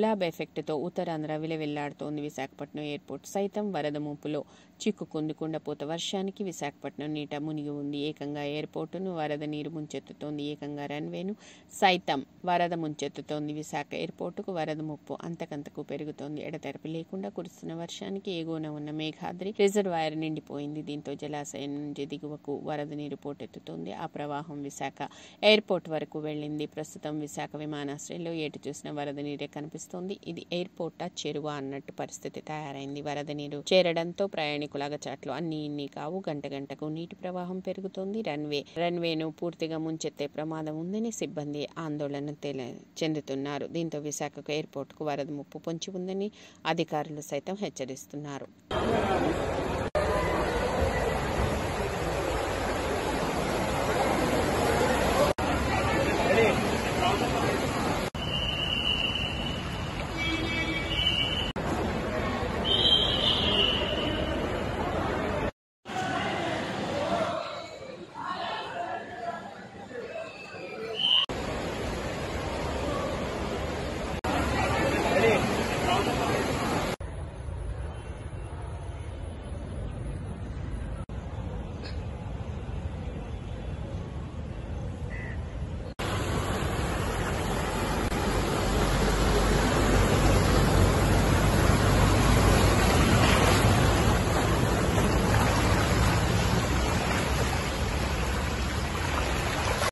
slab ఎఫెక్ట్తో ఉత్తరాంధ్ర విలవిల్లాడుతోంది Visakhapatnam airport సైతం వరద ముంపులో చిక్కుకుంది కుండపోత వర్షానికి విశాఖపట్నం నీట మునిగి ఉంది ఏకంగా ఎయిర్పోర్టును వరద నీరు ముంచెత్తుతోంది ఏకంగా రన్వేను సైతం వరద ముంచెత్తుతోంది విశాఖ ఎయిర్పోర్టుకు వరద ముప్పు అంతకంతకు పెరుగుతోంది ఎడతెరపి లేకుండా కురుస్తున్న వర్షానికి ఎగువన ఉన్న మేఘాద్రి రిజర్వాయర్ నిండిపోయింది దీంతో జలాశయం నుంచి దిగువకు వరద నీరు పోటెత్తుతోంది ఆ ప్రవాహం విశాఖ ఎయిర్పోర్ట్ వరకు వెళ్ళింది ప్రస్తుతం విశాఖ విమానాశ్రయంలో ఏటు చూసిన వరద నీరే కనిపిస్తోంది ఇది ఎయిర్పోర్టా చెరువా అన్నట్టు పరిస్థితి తయారైంది వరద నీరు చేరడంతో ప్రయాణికుల అగచాట్లు అన్ని ఇన్ని కావు గంట గంటకు నీటి ప్రవాహం పెరుగుతోంది రన్వే రన్వేను పూర్తిగా ముంచెత్తే ప్రమాదం ఉందని సిబ్బంది ఆందోళన తెల చెందుతున్నారు దీంతో విశాఖకు ఎయిర్పోర్టుకు వరద ముప్పు పొంచి ఉందని అధికారులు సైతం హెచ్చరిస్తున్నారు